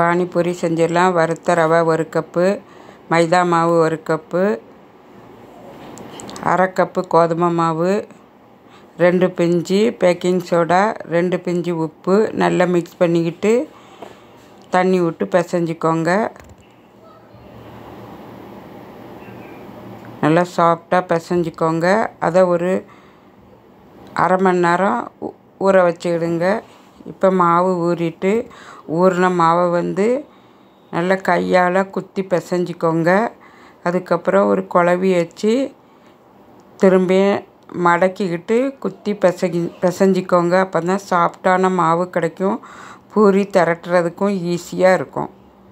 பானிபூரி செஞ்சிடலாம் வறுத்த ரவை ஒரு கப்பு மைதா மாவு ஒரு கப்பு அரை கப்பு கோதுமை மாவு ரெண்டு பிஞ்சு பேக்கிங் சோடா ரெண்டு பிஞ்சு உப்பு நல்லா மிக்ஸ் பண்ணிக்கிட்டு தண்ணி விட்டு பிசைஞ்சிக்கோங்க நல்லா சாஃப்டாக பிசைஞ்சிக்கோங்க அதை ஒரு அரை மணி நேரம் ஊ- ஊற வச்சுக்கிடுங்க இப்போ மாவு ஊறிட்டு ஊறின மாவை வந்து நல்லா கையால் குத்தி பிசைஞ்சிக்கோங்க அதுக்கப்புறம் ஒரு குழவி வச்சு திரும்பி மடக்கிக்கிட்டு குத்தி பிசைஞ்சி பிசைஞ்சிக்கோங்க அப்போ தான் சாஃப்டான மாவு கிடைக்கும் பூரி திரட்டுறதுக்கும் ஈஸியாக இருக்கும்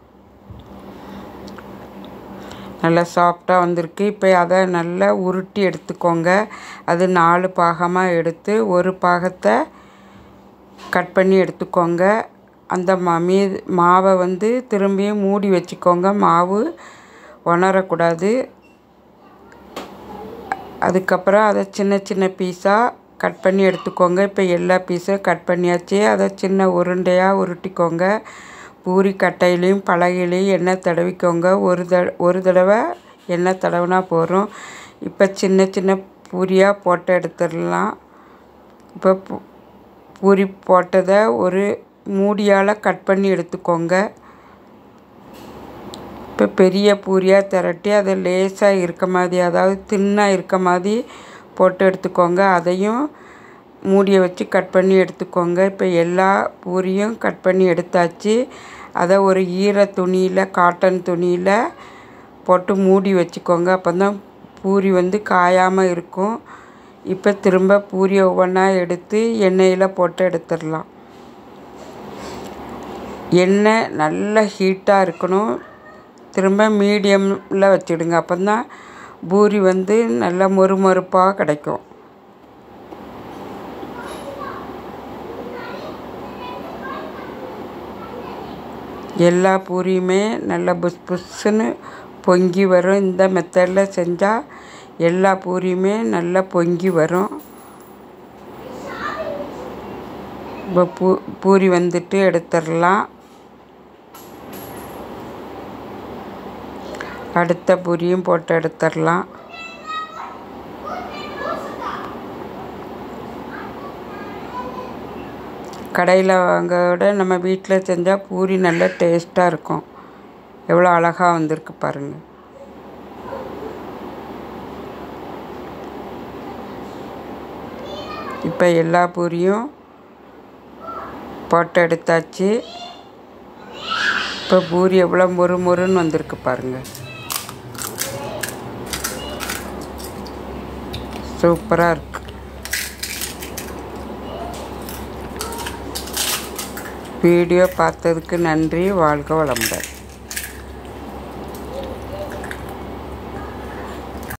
நல்லா சாஃப்டாக வந்திருக்கு இப்போ அதை நல்லா உருட்டி எடுத்துக்கோங்க அது நாலு பாகமாக எடுத்து ஒரு பாகத்தை கட் பண்ணி எடுத்துக்கோங்க அந்த மா மீது மாவை வந்து திரும்பியும் மூடி வச்சுக்கோங்க மாவு உணரக்கூடாது அதுக்கப்புறம் அதை சின்ன சின்ன பீஸாக கட் பண்ணி எடுத்துக்கோங்க இப்போ எல்லா பீஸும் கட் பண்ணியாச்சு அதை சின்ன உருண்டையாக உருட்டிக்கோங்க பூரி கட்டையிலையும் பலகையிலையும் எண்ணெய் தடவிக்கோங்க ஒரு த ஒரு தடவை எண்ணெய் தடவினா போதும் இப்போ சின்ன சின்ன பூரியாக போட்டு எடுத்துடலாம் இப்போ பூ- பூரி போட்டதை ஒரு மூடியால் கட் பண்ணி எடுத்துக்கோங்க இப்போ பெரிய பூரியாக திரட்டி அதை லேசாக இருக்க மாதிரி அதாவது தின்னாக இருக்க மாதிரி போட்டு எடுத்துக்கோங்க அதையும் மூடியை வச்சு கட் பண்ணி எடுத்துக்கோங்க இப்போ எல்லா பூரியும் கட் பண்ணி எடுத்தாச்சு அதை ஒரு ஈர துணியில் காட்டன் துணியில் போட்டு மூடி வச்சுக்கோங்க அப்போ தான் பூரி வந்து காயாமல் இருக்கும் இப்போ திரும்ப பூரியை ஒவ்வொன்றா எடுத்து எண்ணெயில் போட்டு எடுத்துடலாம் எண்ணெய் நல்ல ஹீட்டாக இருக்கணும் திரும்ப மீடியமில் வச்சுடுங்க அப்போ தான் பூரி வந்து நல்லா மொறுமொறுப்பாக கிடைக்கும் எல்லா பூரியுமே நல்லா புஸ் புஸ்ஸுன்னு பொங்கி வரும் இந்த மெத்தடில் செஞ்சால் எல்லா பூரியுமே நல்லா பொங்கி வரும் இப்போ பூ பூரி வந்துட்டு எடுத்துடலாம் அடுத்த பூரியும் போட்டு எடுத்துடலாம் கடையில் வாங்க விட நம்ம வீட்டில் செஞ்சால் பூரி நல்ல டேஸ்ட்டாக இருக்கும் எவ்வளோ அழகாக வந்திருக்கு பாருங்கள் இப்போ எல்லா பூரியும் போட்டு எடுத்தாச்சு இப்போ பூரி எவ்வளோ மொறு மொறுன்னு வந்திருக்கு பாருங்கள் சூப்பராக இருக்கு வீடியோ பார்த்ததுக்கு நன்றி வாழ்க வளமுடன்